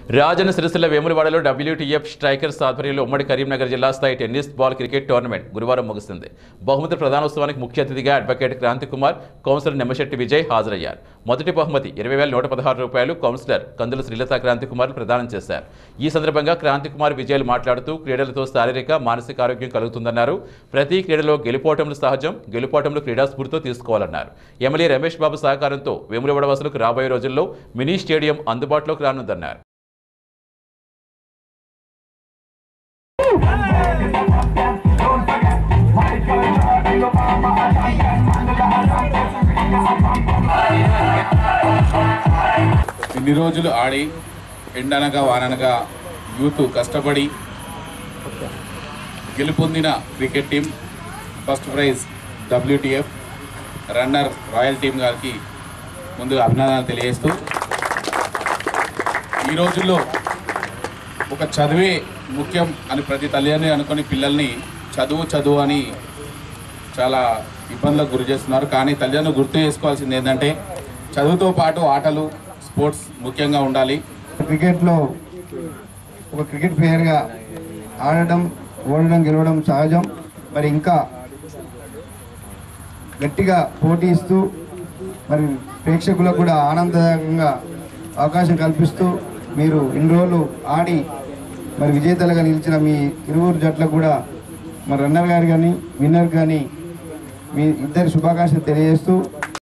రాజన్న సిరిసిల్ల వేములవాడలో WTF strikers ఆధ్వర్యంలో ఉమ్మడి కరీంనగర్ జిల్లా స్థాయి టెన్నిస్ బాల్ క్రికెట్ టోర్నమెంట్ గురువారం ముగిసింది బహుమతి ప్రధానోత్సవానికి ముఖ్య అతిథిగా అడ్వకేట్ క్రాంతి కుమార్ కౌన్సిలర్ నిమ్మశెట్టి విజయ్ హాజరయ్యారు మొదటి బహుమతి ఇరవై వేల నూట పదహారు రూపాయలు కౌన్సిలర్ కందుల శ్రీలత క్రాంతి కుమార్ ప్రదానం చేశారు ఈ సందర్భంగా క్రాంతి కుమార్ విజయలు మాట్లాడుతూ క్రీడలతో శారీరక మానసిక ఆరోగ్యం కలుగుతుందన్నారు ప్రతి క్రీడలో గెలుపోవటంలు సహజం గెలుపోవటంలు క్రీడా స్ఫూర్తితో తీసుకోవాలన్నారు ఎమ్మెల్యే రమేష్ బాబు సహకారంతో వేములవాడ వాసులకు రాబోయే రోజుల్లో మినీ స్టేడియం అందుబాటులోకి రానుందన్నారు ఇన్ని రోజులు ఆడి ఎండనగా వాననగా యూత్ కష్టపడి గెలుపొందిన cricket team first prize WTF runner royal team గారికి ముందుగా అభినందనలు తెలియజేస్తూ ఈ రోజుల్లో ఒక చదివే ముఖ్యం అని ప్రతి తల్లిదండ్రులు అనుకొని పిల్లల్ని చదువు చదువు అని చాలా ఇబ్బందులకు గురి చేస్తున్నారు కానీ తల్లిదండ్రులు గుర్తు చేసుకోవాల్సింది ఏంటంటే చదువుతో పాటు ఆటలు స్పోర్ట్స్ ముఖ్యంగా ఉండాలి క్రికెట్లో ఒక క్రికెట్ ప్లేయర్గా ఆడడం ఓడడం గెలవడం సహజం మరి ఇంకా గట్టిగా పోటీ ఇస్తూ మరి ప్రేక్షకులకు కూడా ఆనందదాయకంగా అవకాశం కల్పిస్తూ మీరు ఇన్ని రోజులు ఆడి మరి విజేతలుగా నిలిచిన మీ ఇరువురు జట్లకు కూడా మరి రన్నర్ గారు కానీ విన్నర్ కానీ మీ ఇద్దరి శుభాకాంక్షలు తెలియజేస్తూ